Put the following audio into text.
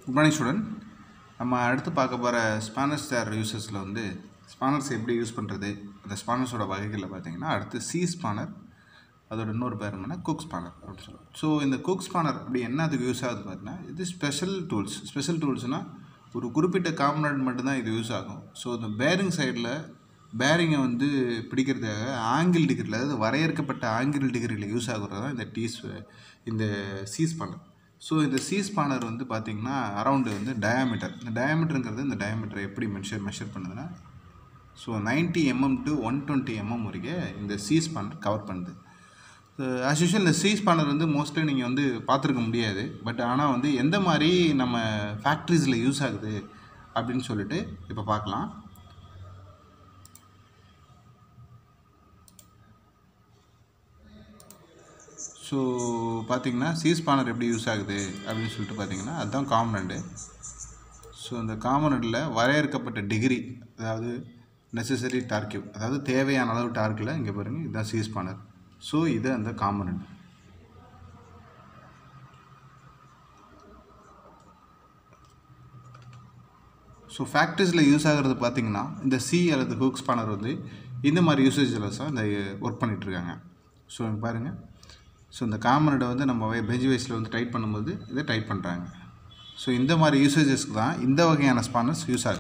good morning student நம்ம அடுத்து பார்க்க போகிற ஸ்பானர்ஸ் தேர் யூசஸில் வந்து ஸ்பானர்ஸ் எப்படி யூஸ் பண்ணுறது அந்த ஸ்பானர்ஸோட வகைகளில் பார்த்தீங்கன்னா அடுத்து சி ஸ்பானர் அதோட இன்னொரு பேர் என்னன்னா குக் ஸ்பானர் அப்படின்னு சொல்லுவோம் ஸோ இந்த குக் ஸ்பானர் அப்படி என்ன அதுக்கு யூஸ் ஆகுது பார்த்தீங்கன்னா இது ஸ்பெஷல் டூல்ஸ் ஸ்பெஷல் டூல்ஸ்னால் ஒரு குறிப்பிட்ட காம்பனண்ட் மட்டும்தான் இது யூஸ் ஆகும் ஸோ இந்த பேரிங் சைடில் பேரிங்கை வந்து பிடிக்கிறதுக்காக ஆங்கிள் டிகிரியில் அதாவது வரையறுக்கப்பட்ட ஆங்கிள் டிகிரியில் யூஸ் ஆகுறது தான் இந்த டீஸ் இந்த சி ஸ்பானர் ஸோ இந்த சி ஸ்பானர் வந்து பார்த்திங்கன்னா அரவுண்டு வந்து டயாமீட்டர் இந்த டயாமீட்டருங்கிறது இந்த டயாமீட்டரை எப்படி மெஷர் மெஷர் பண்ணுதுன்னா so 90 MM to one twenty MM வரைக்கும் இந்த சி ஸ்பானர் கவர் பண்ணுது ஆஸ் யூஷுவல் இந்த சி ஸ்பானர் வந்து மோஸ்ட்லி நீங்கள் வந்து பார்த்துருக்க முடியாது பட் ஆனால் வந்து எந்த மாதிரி நம்ம ஃபேக்ட்ரிஸில் யூஸ் ஆகுது அப்படின்னு சொல்லிட்டு இப்போ பார்க்கலாம் ஸோ பார்த்தீங்கன்னா சி ஸ்பானர் எப்படி யூஸ் ஆகுது அப்படின்னு சொல்லிட்டு பார்த்தீங்கன்னா அதுதான் காம்பனண்ட்டு ஸோ இந்த காம்பனண்ட்டில் வரையறுக்கப்பட்ட டிகிரி அதாவது நெசசரி டார்க்யூ அதாவது தேவையான அளவு டார்க்கில் இங்கே பாருங்கள் இதுதான் சி ஸ்பானர் ஸோ இது அந்த காம்பனண்ட் ஸோ ஃபேக்ட்ரிஸில் யூஸ் ஆகிறது பார்த்தீங்கன்னா இந்த சி அல்லது ஹூக் ஸ்பானர் வந்து இந்த மாதிரி யூசேஜில் தான் இந்த ஒர்க் பண்ணிகிட்ருக்காங்க ஸோ இங்க பாருங்கள் ஸோ இந்த காம்பனண்ட்டை வந்து நம்ம பெஞ்ச் வைஸில் வந்து டைட் பண்ணும்போது இதை டைட் பண்ணுறாங்க ஸோ இந்த மாதிரி யூசேஜஸ்க்கு தான் இந்த வகையான ஸ்பானர்ஸ் யூஸ் ஆகுது